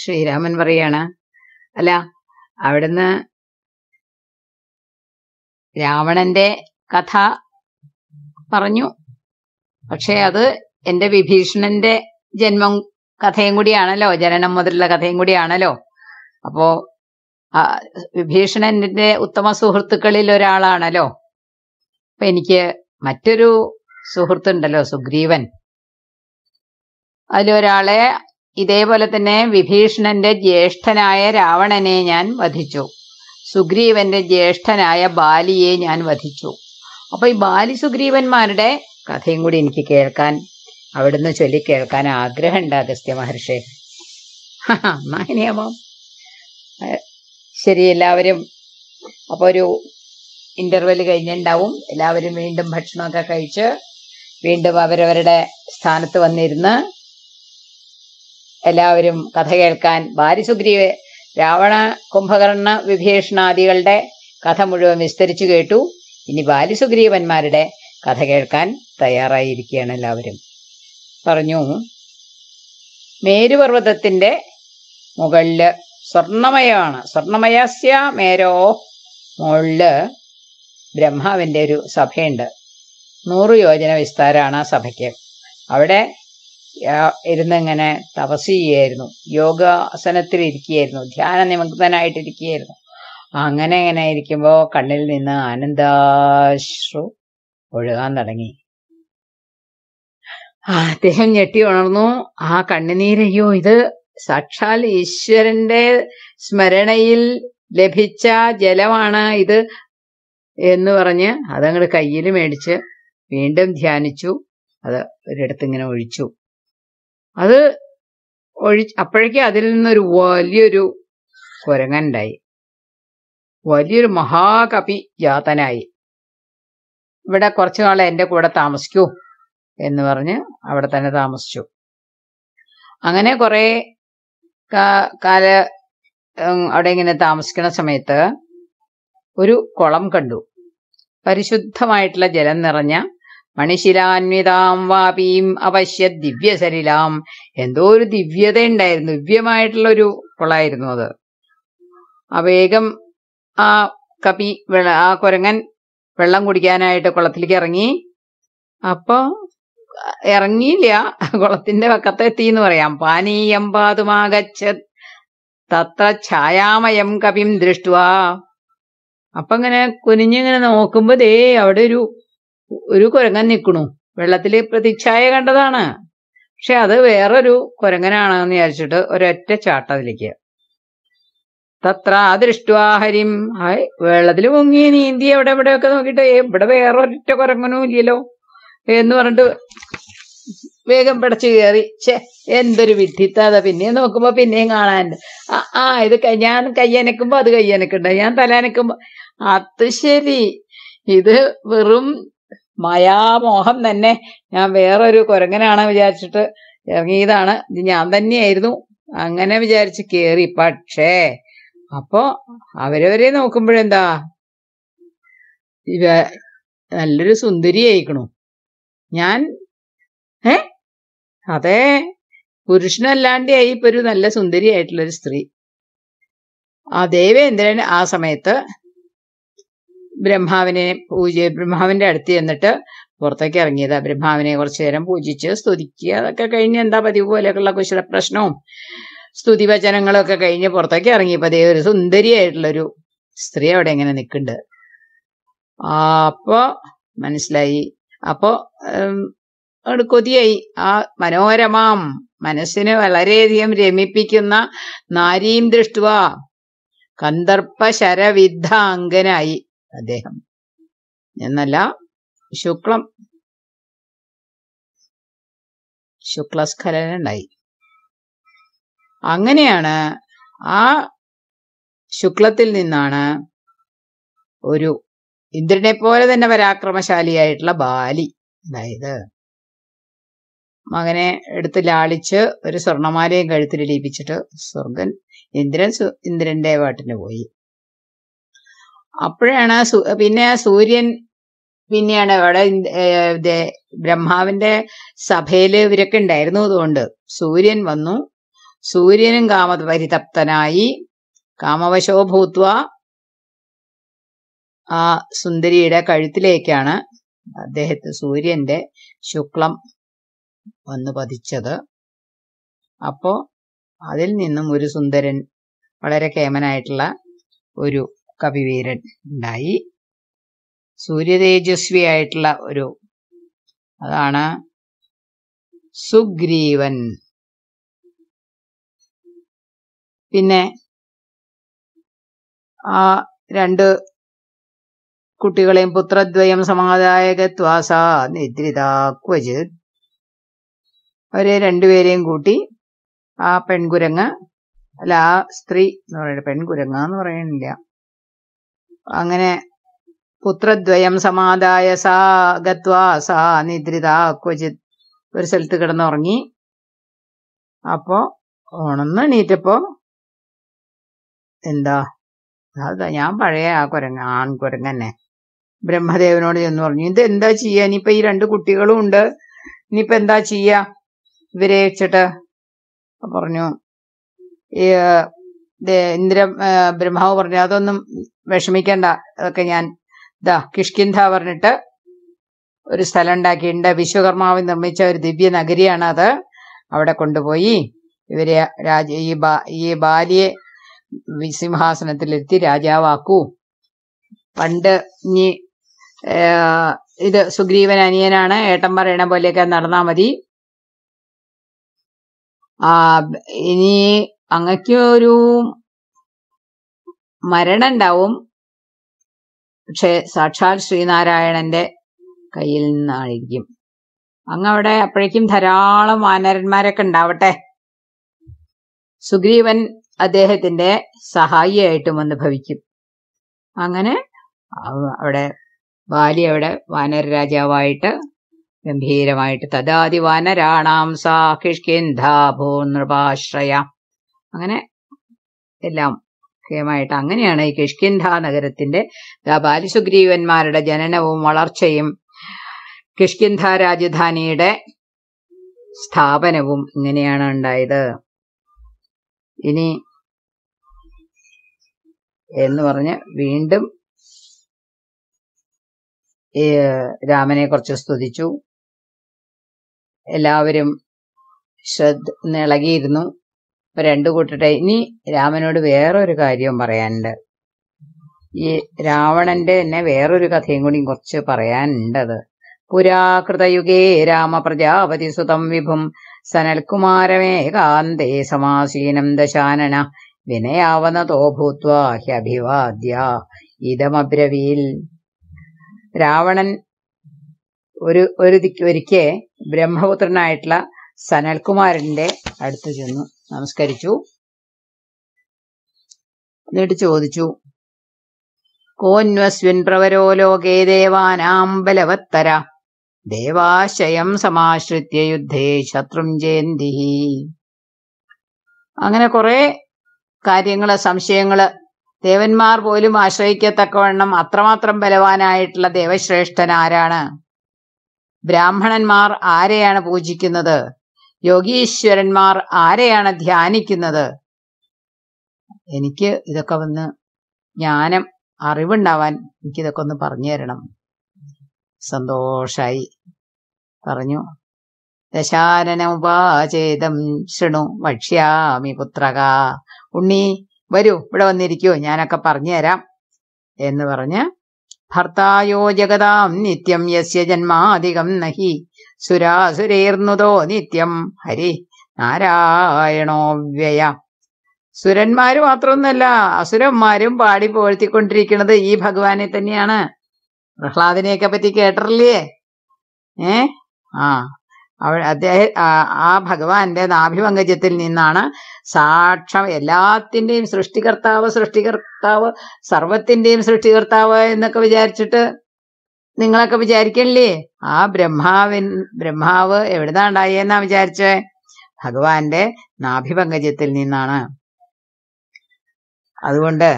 ശ്രീരാമൻ പറയാണ് അല്ല അവിടുന്ന് രാവണന്റെ കഥ പറഞ്ഞു പക്ഷെ അത് എന്റെ വിഭീഷണന്റെ ജന്മം കഥയും കൂടിയാണല്ലോ ജനനം മുതലുള്ള കഥയും കൂടിയാണല്ലോ അപ്പോ ആ, വിഭീഷണന്റെ ഉത്തമ സുഹൃത്തുക്കളിൽ ഒരാളാണല്ലോ അപ്പൊ എനിക്ക് മറ്റൊരു സുഹൃത്തുണ്ടല്ലോ സുഗ്രീവൻ അതിലൊരാളെ ഇതേപോലെ തന്നെ വിഭീഷണന്റെ ജ്യേഷ്ഠനായ രാവണനെ ഞാൻ വധിച്ചു സുഗ്രീവന്റെ ജ്യേഷ്ഠനായ ബാലിയെ ഞാൻ വധിച്ചു അപ്പൊ ഈ ബാലി സുഗ്രീവന്മാരുടെ കഥയും കൂടി എനിക്ക് കേൾക്കാൻ അവിടുന്ന് ചൊല്ലി കേൾക്കാൻ ആഗ്രഹമുണ്ട് അഗസ്ത്യ മഹർഷി എന്നാ ഇനിയാമോ ശരി എല്ലാവരും അപ്പൊ ഒരു ഇന്റർവെൽ കഴിഞ്ഞിട്ടുണ്ടാവും എല്ലാവരും വീണ്ടും ഭക്ഷണമൊക്കെ കഴിച്ച് വീണ്ടും അവരവരുടെ സ്ഥാനത്ത് വന്നിരുന്ന് എല്ലാവരും കഥ കേൾക്കാൻ ബാലിസുഗ്രീവ രാവണ കുംഭകർണ വിഭീഷണാദികളുടെ കഥ മുഴുവൻ വിസ്തരിച്ചു കേട്ടു ഇനി ബാലിസുഗ്രീവന്മാരുടെ കഥ കേൾക്കാൻ തയ്യാറായിരിക്കുകയാണ് എല്ലാവരും പറഞ്ഞു മേരുപർവ്വതത്തിന്റെ മുകളില് സ്വർണമയമാണ് സ്വർണമയസ്യ മേരോ മുകളില് ബ്രഹ്മാവിന്റെ ഒരു സഭയുണ്ട് നൂറ് യോജന വിസ്താരമാണ് ആ സഭയ്ക്ക് അവിടെ യാ- ഇരുന്നിങ്ങനെ തപസ് ചെയ്യായിരുന്നു യോഗാസനത്തിൽ ഇരിക്കുകയായിരുന്നു ധ്യാന നിമഗ്നനായിട്ടിരിക്കുകയായിരുന്നു അങ്ങനെ ഇങ്ങനെ ഇരിക്കുമ്പോ കണ്ണിൽ നിന്ന് ആനന്ദാശ്രു ഒഴുകാൻ തുടങ്ങി ആ, അദ്ദേഹം ഞെട്ടി ഉണർന്നു ആ കണ്ണുനീരയ്യോ ഇത് സാക്ഷാൽ ഈശ്വരന്റെ സ്മരണയിൽ ലഭിച്ച ജലമാണ് ഇത് എന്ന് പറഞ്ഞ് അതങ്ങോട്ട് കയ്യിൽ മേടിച്ച് വീണ്ടും ധ്യാനിച്ചു അത് ഒരിടത്ത് ഇങ്ങനെ ഒഴിച്ചു അത് ഒഴി അപ്പോഴേക്കും അതിൽ നിന്നൊരു വലിയൊരു കുരങ്ങനുണ്ടായി വലിയൊരു മഹാകപി ജാതനായി ഇവിടെ കുറച്ചു നാൾ എന്റെ കൂടെ താമസിക്കൂ എന്ന് പറഞ്ഞ് അവിടെ തന്നെ താമസിച്ചു അങ്ങനെ കുറെ കാ- കാല ഉം, അവിടെ ഇങ്ങനെ താമസിക്കുന്ന സമയത്ത് ഒരു കുളം കണ്ടു പരിശുദ്ധമായിട്ടുള്ള ജലം നിറഞ്ഞ മണിശിലാന്വിതാം വാപീം അവശ്യ ദിവ്യസരിലാം എന്തോ ഒരു ദിവ്യത ഉണ്ടായിരുന്നു ദിവ്യമായിട്ടുള്ള ഒരു കുളമായിരുന്നു അത് ആ വേഗം ആ കപി വെള്ള ആ കുരങ്ങൻ വെള്ളം കുടിക്കാനായിട്ട് കുളത്തിലേക്ക് ഇറങ്ങി അപ്പൊ ഇറങ്ങിയില്ല കുളത്തിന്റെ പക്കത്തെത്തി എന്ന് പറയാം പാനീയം പാതുമാകച്ച തത്ര ഛായാമയം കപിം ദൃഷ്ടുവാ അപ്പൊ ഇങ്ങനെ കുനിഞ്ഞിങ്ങനെ നോക്കുമ്പോ ദേ അവിടെ ഒരു ഒരു കുരങ്ങൻ നിൽക്കണു വെള്ളത്തില് പ്രതിച്ഛായ കണ്ടതാണ് പക്ഷെ അത് വേറൊരു കുരങ്ങനാണെന്ന് വിചാരിച്ചിട്ട് ഒരൊറ്റ ചാട്ടം അതിലേക്ക് തത്ര ദൃഷ്ടുവാഹരിം ഹായ് വെള്ളത്തിൽ മുങ്ങി നീന്തി അവിടെ ഇവിടെയൊക്കെ നോക്കിയിട്ട് "ഏ, ഇവിടെ വേറെ ഒരൊറ്റ കുരങ്ങനും ഇല്ലല്ലോ എന്ന് പറഞ്ഞിട്ട് വേഗം പിടച്ചു കയറി ഛേ എന്തൊരു വിഡ്ഢിത്താത പിന്നെയും നോക്കുമ്പോ പിന്നെയും കാണാനുണ്ട് ആ ആ ഇത് കൈ- ഞാൻ കയ്യനക്കുമ്പോ അത് കയ്യനക്കുണ്ട് ഞാൻ തലനക്കുമ്പോ അത് ശരി ഇത് വെറും മായാമോഹം തന്നെ ഞാൻ വേറൊരു കുരങ്ങനാണ് വിചാരിച്ചിട്ട് ഇറങ്ങിയതാണ് ഇത് ഞാൻ തന്നെയായിരുന്നു അങ്ങനെ വിചാരിച്ച് കേറി പക്ഷേ അപ്പോ അവരവരെ നോക്കുമ്പോഴെന്താ ഇവ നല്ലൊരു സുന്ദരിയായിക്കണു ഞാൻ ഏ അതെ പുരുഷനല്ലാണ്ടായി ഇപ്പൊ ഒരു നല്ല സുന്ദരിയായിട്ടുള്ള ഒരു സ്ത്രീ ആ ദേവേന്ദ്രൻ ആ സമയത്ത് ബ്രഹ്മാവിനെ പൂജ ബ്രഹ്മാവിന്റെ അടുത്ത് ചെന്നിട്ട് പുറത്തേക്ക് ഇറങ്ങിയതാ ബ്രഹ്മാവിനെ കുറച്ചു നേരം പൂജിച്ച് സ്തുതിക്കുക അതൊക്കെ കഴിഞ്ഞ് എന്താ പതിവ് പോലെയൊക്കെയുള്ള കുശല പ്രശ്നവും സ്തുതിവചനങ്ങളൊക്കെ കഴിഞ്ഞ് പുറത്തേക്ക് ഇറങ്ങിയപ്പോ ദേ ഒരു സുന്ദരിയായിട്ടുള്ളൊരു സ്ത്രീ അവിടെ ഇങ്ങനെ നിൽക്കുന്നുണ്ട് അപ്പോ മനസ്സിലായി അപ്പോ ഉം, അങ്ങട് കൊതിയായി ആ മനോരമാം മനസ്സിന് വളരെയധികം രമിപ്പിക്കുന്ന നാരീം ദൃഷ്ടുവ കന്ദർപ്പ ശരവിദ്ധ അങ്കനായി അദ്ദേഹം എന്നല്ല ശുക്ലം ശുക്ലസ്ഖലനുണ്ടായി അങ്ങനെയാണ് ആ ശുക്ലത്തിൽ നിന്നാണ് ഒരു ഇന്ദ്രനെ പോലെ തന്നെ പരാക്രമശാലിയായിട്ടുള്ള ബാലി അതായത് മകനെ എടുത്ത് ലാളിച്ച് ഒരു സ്വർണമാലയും കഴുത്തിൽ ഇടിപ്പിച്ചിട്ട് സ്വർഗൻ ഇന്ദ്രൻ സു- ഇന്ദ്രന്റെ വാട്ടിന് പോയി അപ്പോഴാണ് സു- പിന്നെ സൂര്യൻ പിന്നെയാണ് അവിടെ ഇന്ദ്- ഏ, ദേ- ബ്രഹ്മാവിന്റെ സഭയില് ഇവരൊക്കെ ഉണ്ടായിരുന്നു അതുകൊണ്ട് സൂര്യൻ വന്നു സൂര്യനും കാമപരിതപ്തനായി കാമവശോ ഭൂത്വ ആ സുന്ദരിയുടെ കഴുത്തിലേക്കാണ് അദ്ദേഹത്തെ സൂര്യന്റെ ശുക്ലം വന്ന് പതിച്ചത് അപ്പോ അതിൽ നിന്നും ഒരു സുന്ദരൻ വളരെ കേമനായിട്ടുള്ള ഒരു കവിവീരൻ ഉണ്ടായി സൂര്യതേജസ്വിയായിട്ടുള്ള ഒരു അതാണ് സുഗ്രീവൻ പിന്നെ ആ രണ്ട് കുട്ടികളെയും പുത്രദ്വയം സമാദായകത്വാസ നിദ്രിത ക്വചിത് അവരെ രണ്ടുപേരെയും കൂട്ടി ആ പെൺകുരങ്ങ് അല്ല ആ സ്ത്രീ എന്ന് പറയുന്നത് പെൺകുരങ്ങ എന്ന് പറയുന്നില്ല അങ്ങനെ പുത്രദ്വയം സമാദായ സാ ഗത്വാ സാ നിദ്രിത ക്വചിത് ഒരു സ്ഥലത്ത് കിടന്നുറങ്ങി അപ്പോ ഉണന്ന് എണീറ്റപ്പോ എന്താ അതാ ഞാൻ പഴയ ആ കുരങ്ങ ആൺകുരങ്ങ തന്നെ ബ്രഹ്മദേവനോട് ചെന്ന് പറഞ്ഞു ഇത് എന്താ ചെയ്യാ ഇനിയിപ്പൊ ഈ രണ്ട് കുട്ടികളും ഉണ്ട് ഇനിയിപ്പൊ എന്താ ചെയ്യാ ഇവരെ വെച്ചിട്ട് അപ്പൊ പറഞ്ഞു ഈ ദേ ഇന്ദ്ര ആ, ബ്രഹ്മാവ് പറഞ്ഞു അതൊന്നും വിഷമിക്കണ്ട അതൊക്കെ ഞാൻ ഇതാ കിഷ്കിന്ധ പറഞ്ഞിട്ട് ഒരു സ്ഥലം ഉണ്ടാക്കിയിട്ടുണ്ട് വിശ്വകർമാവ് നിർമ്മിച്ച ഒരു ദിവ്യ നഗരിയാണ് അത് അവിടെ കൊണ്ടുപോയി ഇവരെ രാജ ഈ ബാ ഈ ബാലിയെ സിംഹാസനത്തിലെത്തി രാജാവാക്കൂ പണ്ട് ഇനി ഏ, ഇത് സുഗ്രീവൻ അനിയനാണ് ഏട്ടൻ പറയണ പോലെയൊക്കെ നടന്നാ മതി ആ ഇനി അങ്ങക്ക് ഒരു മരണം ഉണ്ടാവും പക്ഷെ സാക്ഷാൽ ശ്രീനാരായണന്റെ കയ്യിൽ നിന്നായിരിക്കും അങ്ങ് അവിടെ അപ്പോഴേക്കും ധാരാളം വാനരന്മാരൊക്കെ ഉണ്ടാവട്ടെ സുഗ്രീവൻ അദ്ദേഹത്തിന്റെ സഹായിയായിട്ടും വന്ന് ഭവിക്കും അങ്ങനെ അവ- അവിടെ ബാലി അവിടെ വാനര രാജാവായിട്ട് ഗംഭീരമായിട്ട് തദാതി വാനരാണാം സാ കിഷ്കിന്ധാഭോ നൃപാശ്രയ അങ്ങനെ എല്ലാം ക്ഷേമമായിട്ട് അങ്ങനെയാണ് ഈ കിഷ്കിന്ധ നഗരത്തിന്റെ ദാ ബാലിസുഗ്രീവന്മാരുടെ ജനനവും വളർച്ചയും കിഷ്കിന്ധ രാജധാനിയുടെ സ്ഥാപനവും ഇങ്ങനെയാണ് ഉണ്ടായത് ഇനി എന്ന് പറഞ്ഞ് വീണ്ടും ഈ രാമനെ കുറിച്ച് സ്തുതിച്ചു എല്ലാവരും ശ്രദ്ധ ഇളകിയിരുന്നു ഇപ്പൊ രണ്ടു കൂട്ടട്ടെ ഇനി രാമനോട് വേറൊരു കാര്യവും പറയാനുണ്ട് ഈ രാവണന്റെ തന്നെ വേറൊരു കഥയും കൂടി കുറച്ച് പറയാനുണ്ടത് പുരാകൃതയുഗേ രാമപ്രജാപതി സുതം വിഭും സനൽകുമാരമേകാന്തേ സമാസീനം ദശാനന വിനയാവനതോ ഭൂത്വാ ഹ്യഭിവാദ്യ ഇതമബ്രവീൽ രാവണൻ ഒരു ഒരു ദിക്ക് ഒരിക്കെ ബ്രഹ്മപുത്രനായിട്ടുള്ള സനൽകുമാരന്റെ അടുത്ത് ചെന്നു നമസ്കരിച്ചു എന്നിട്ട് ചോദിച്ചു കോന്വസ്വിൻ പ്രവരോ ലോകേ ദേവാനാം ബലവത്തര ദേവാശയം സമാശ്രിത്യ യുദ്ധേ ശത്രും ജയന്തി അങ്ങനെ കുറെ കാര്യങ്ങള് സംശയങ്ങള് ദേവന്മാർ പോലും ആശ്രയിക്കത്തക്കവണ്ണം അത്രമാത്രം ബലവാനായിട്ടുള്ള ദേവശ്രേഷ്ഠൻ ആരാണ് ബ്രാഹ്മണന്മാർ ആരെയാണ് പൂജിക്കുന്നത് യോഗീശ്വരന്മാർ ആരെയാണ് ധ്യാനിക്കുന്നത് എനിക്ക് ഇതൊക്കെ വന്ന് ജ്ഞാനം അറിവുണ്ടാവാൻ എനിക്കിതൊക്കെ ഒന്ന് പറഞ്ഞു തരണം സന്തോഷായി പറഞ്ഞു ദശാനനുപാചേതം ശൃണു വക്ഷ്യാമി പുത്രക ഉണ്ണി വരൂ ഇവിടെ വന്നിരിക്കൂ ഞാനൊക്കെ പറഞ്ഞു തരാം എന്ന് പറഞ്ഞ് ഭർത്തായോ ജഗതാം നിത്യം യസ്യ ജന്മാധികം നഹി സുരാസുരേർന്നുതോ നിത്യം ഹരി നാരായണോ വ്യയ സുരന്മാര് മാത്രമൊന്നുമല്ല അസുരന്മാരും പാടി പുകഴ്ത്തിക്കൊണ്ടിരിക്കുന്നത് ഈ ഭഗവാനെ തന്നെയാണ് പ്രഹ്ലാദിനെയൊക്കെ പറ്റി കേട്ടിട്ടില്ലേ ഏ ആ അവ അദ്ദേഹം ആ- ആ ഭഗവാന്റെ നാഭിപങ്കജത്തിൽ നിന്നാണ് സാക്ഷം എല്ലാത്തിന്റെയും സൃഷ്ടികർത്താവ് സൃഷ്ടികർത്താവ് സർവത്തിന്റെയും സൃഷ്ടികർത്താവ് എന്നൊക്കെ വിചാരിച്ചിട്ട് നിങ്ങളൊക്കെ വിചാരിക്കണില്ലേ ആ ബ്രഹ്മാവിൻ ബ്രഹ്മാവ് എവിടുന്നാ ഉണ്ടായെന്നാ വിചാരിച്ചേ ഭഗവാന്റെ നാഭിപങ്കജത്തിൽ നിന്നാണ് അതുകൊണ്ട്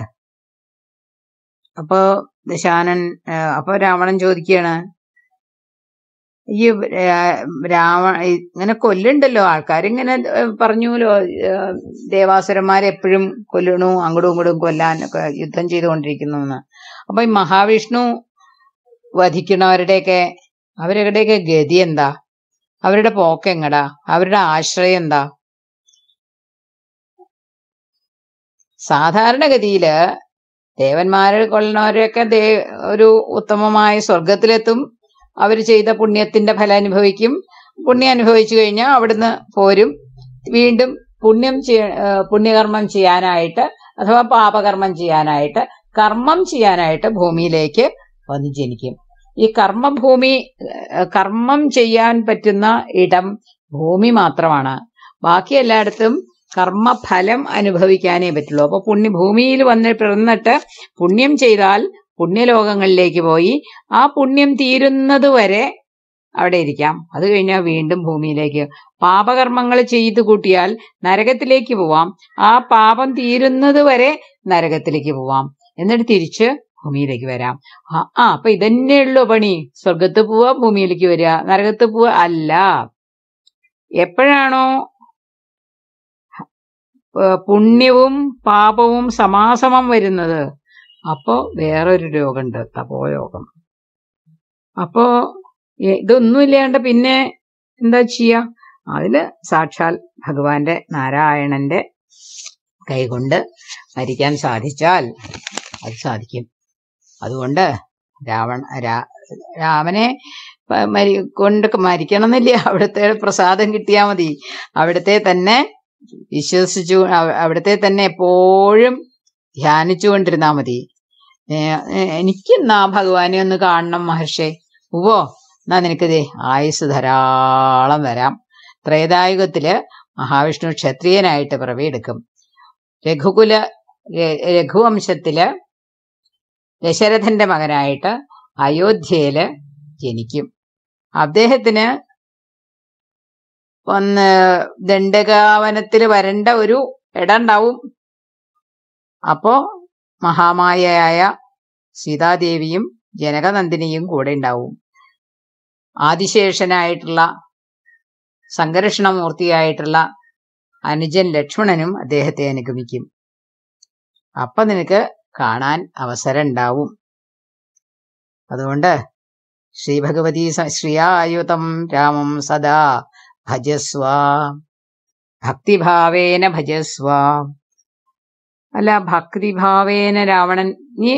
അപ്പോ ദശാനൻ ആ, അപ്പൊ രാവണൻ ചോദിക്കുകയാണ് ഈ രാ- രാവ ഇങ്ങനെ കൊല്ലുണ്ടല്ലോ ആൾക്കാരിങ്ങനെ ഏഹ് പറഞ്ഞുല്ലോ ഏഹ് ദേവാസുരന്മാരെ എപ്പോഴും കൊല്ലണു അങ്ങോട്ടും ഇങ്ങോട്ടും കൊല്ലാൻ ഒക്കെ യുദ്ധം ചെയ്തുകൊണ്ടിരിക്കുന്നു എന്ന് അപ്പൊ ഈ മഹാവിഷ്ണു വധിക്കണവരുടെയൊക്കെ അവരുടെയൊക്കെ ഗതി എന്താ അവരുടെ പോക്ക് എങ്ങടാ അവരുടെ ആശ്രയം എന്താ സാധാരണഗതിയില് ദേവന്മാരെ കൊല്ലുന്നവരെയൊക്കെ ദേ ഒരു ഉത്തമമായ സ്വർഗത്തിലെത്തും അവർ ചെയ്ത പുണ്യത്തിന്റെ ഫലം അനുഭവിക്കും പുണ്യം അനുഭവിച്ചു കഴിഞ്ഞാൽ അവിടുന്ന് പോരും വീണ്ടും പുണ്യം ചെയ്യ- ഏ, പുണ്യകർമ്മം ചെയ്യാനായിട്ട് അഥവാ പാപകർമ്മം ചെയ്യാനായിട്ട് കർമ്മം ചെയ്യാനായിട്ട് ഭൂമിയിലേക്ക് വന്ന് ജനിക്കും ഈ കർമ്മഭൂമി ഏ, കർമ്മം ചെയ്യാൻ പറ്റുന്ന ഇടം ഭൂമി മാത്രമാണ് ബാക്കി എല്ലായിടത്തും കർമ്മഫലം അനുഭവിക്കാനേ പറ്റുള്ളൂ അപ്പൊ പുണ്യ ഭൂമിയിൽ വന്ന് പിറന്നിട്ട് പുണ്യം ചെയ്താൽ പുണ്യലോകങ്ങളിലേക്ക് പോയി ആ പുണ്യം തീരുന്നത് വരെ അവിടെ ഇരിക്കാം അത് കഴിഞ്ഞാൽ വീണ്ടും ഭൂമിയിലേക്ക് പാപകർമ്മങ്ങൾ ചെയ്തു കൂട്ടിയാൽ നരകത്തിലേക്ക് പോവാം ആ പാപം തീരുന്നത് വരെ നരകത്തിലേക്ക് പോവാം എന്നിട്ട് തിരിച്ച് ഭൂമിയിലേക്ക് വരാം ആ ആ, അപ്പൊ ഇതന്നെയുള്ളൂ പണി സ്വർഗത്ത് പോവാ ഭൂമിയിലേക്ക് വരിക നരകത്ത് പോവാ അല്ല എപ്പോഴാണോ ഏഹ് പുണ്യവും പാപവും സമാസമം വരുന്നത് അപ്പോ വേറൊരു രോഗമുണ്ട് തപോയോഗം അപ്പോ എ- ഇതൊന്നും ഇല്ലാണ്ട് പിന്നെ എന്താ ചെയ്യാ അതില് സാക്ഷാൽ ഭഗവാന്റെ നാരായണന്റെ കൈകൊണ്ട് മരിക്കാൻ സാധിച്ചാൽ അത് സാധിക്കും അതുകൊണ്ട് രാവണ രാ- രാമനെ പ- മരി കൊണ്ട് മരിക്കണം എന്നില്ല അവിടുത്തെ പ്രസാദം കിട്ടിയാ മതി അവിടുത്തെ തന്നെ വിശ്വസിച്ചു അവ- അവിടുത്തെ തന്നെ എപ്പോഴും ധ്യാനിച്ചുകൊണ്ടിരുന്നാ മതി ഏ, ഏ, എനിക്കെന്നാ ഭഗവാനെ ഒന്ന് കാണണം മഹർഷേ ഉവ്വോ എന്നാ നിനക്കിതേ ആയുസ് ധാരാളം വരാം ത്രേതായുഗത്തില് മഹാവിഷ്ണു ക്ഷത്രിയനായിട്ട് പിറവിയെടുക്കും രഘുകുല ര- രഘുവംശത്തില് ദശരഥന്റെ മകനായിട്ട് അയോധ്യയില് ജനിക്കും അദ്ദേഹത്തിന് ഒന്ന് ദണ്ഡകാവനത്തിൽ വരേണ്ട ഒരു ഇടം ഉണ്ടാവും അപ്പോ മഹാമായയായ സീതാദേവിയും ജനകനന്ദിനിയും കൂടെ ഉണ്ടാവും ആദിശേഷനായിട്ടുള്ള സംഘർഷണമൂർത്തിയായിട്ടുള്ള അനുജൻ ലക്ഷ്മണനും അദ്ദേഹത്തെ അനുഗമിക്കും അപ്പൊ നിനക്ക് കാണാൻ അവസരം ഉണ്ടാവും അതുകൊണ്ട് ശ്രീ ഭഗവതി സ- ശ്രിയായുതം രാമം സദാ ഭജസ്വ ഭക്തിഭാവേന ഭജസ്വ അല്ല ഭക്തിഭാവേന രാവണൻ നീ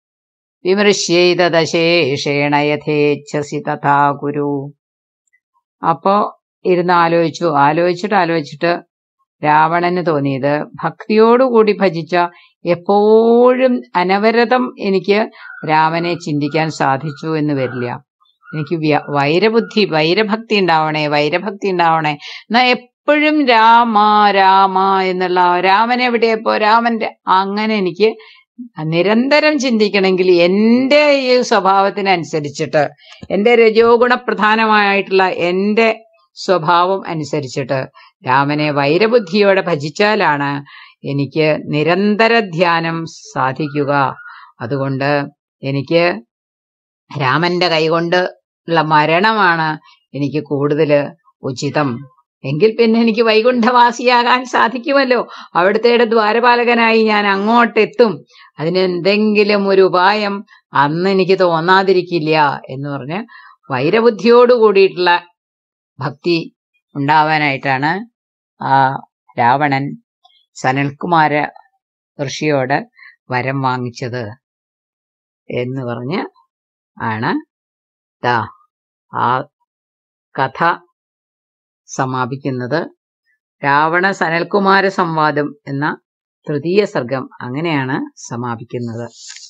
വിമൃശ്യേതശേഷേണ യഥേച്ഛസി തഥാ കുരു അപ്പോ ഇരുന്ന് ആലോചിച്ചു ആലോചിച്ചിട്ട് ആലോചിച്ചിട്ട് രാവണന് തോന്നിയത് ഭക്തിയോടുകൂടി ഭജിച്ച എപ്പോഴും അനവരതം എനിക്ക് രാമനെ ചിന്തിക്കാൻ സാധിച്ചു എന്ന് വരില്ല എനിക്ക് വ്യ- വൈരബുദ്ധി വൈരഭക്തി ഉണ്ടാവണേ വൈരഭക്തി ഉണ്ടാവണേ എന്നാ എപ്പോഴും രാമ രാമ എന്നുള്ള രാമൻ എവിടെയപ്പോ രാമന്റെ അങ്ങനെ എനിക്ക് നിരന്തരം ചിന്തിക്കണമെങ്കിൽ എന്റെ ഈ സ്വഭാവത്തിനനുസരിച്ചിട്ട് എന്റെ രജോഗുണ പ്രധാനമായിട്ടുള്ള എന്റെ സ്വഭാവം അനുസരിച്ചിട്ട് രാമനെ വൈരബുദ്ധിയോടെ ഭജിച്ചാലാണ് എനിക്ക് നിരന്തര ധ്യാനം സാധിക്കുക അതുകൊണ്ട് എനിക്ക് രാമന്റെ കൈകൊണ്ട് ഉള്ള മരണമാണ് എനിക്ക് കൂടുതൽ ഉചിതം എങ്കിൽ പിന്നെ എനിക്ക് വൈകുണ്ഠവാസിയാകാൻ സാധിക്കുമല്ലോ അവിടുത്തെ ദ്വാരപാലകനായി ഞാൻ അങ്ങോട്ടെത്തും അതിന് എന്തെങ്കിലും ഒരു ഉപായം അന്ന് എനിക്ക് തോന്നാതിരിക്കില്ല എന്ന് പറഞ്ഞ് വൈരബുദ്ധിയോട് കൂടിയിട്ടുള്ള ഭക്തി ഉണ്ടാവാനായിട്ടാണ് ആ രാവണൻ സനൽകുമാര ഋഷിയോട് വരം വാങ്ങിച്ചത് എന്ന് പറഞ്ഞ് ആണ് ദാ ആ കഥ സമാപിക്കുന്നത് രാവണ സനൽകുമാര സംവാദം എന്ന തൃതീയ സർഗം അങ്ങനെയാണ് സമാപിക്കുന്നത്